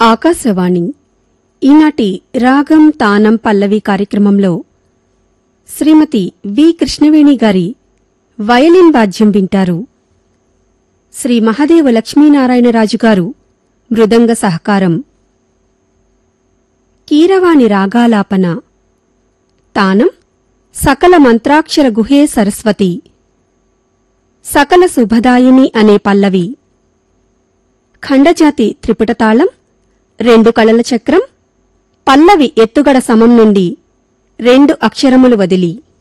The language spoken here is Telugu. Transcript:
ఆకాశవాణి ఈనాటి రాగం తానం పల్లవి కార్యక్రమంలో శ్రీమతి వి కృష్ణవేణి గారి వయలిన్ వాద్యం వింటారు శ్రీ మహదేవ లక్ష్మీనారాయణరాజు గారు మృదంగ సహకారం కీరవాణి రాగాలాపన తానం సకల మంత్రాక్షర గుహే సరస్వతి సకల శుభదాయిని అనే పల్లవి ఖండజాతి త్రిపుటతాళం రెండు కళల చక్రం పల్లవి ఎత్తుగడ సమం నుండి రెండు అక్షరములు వదిలి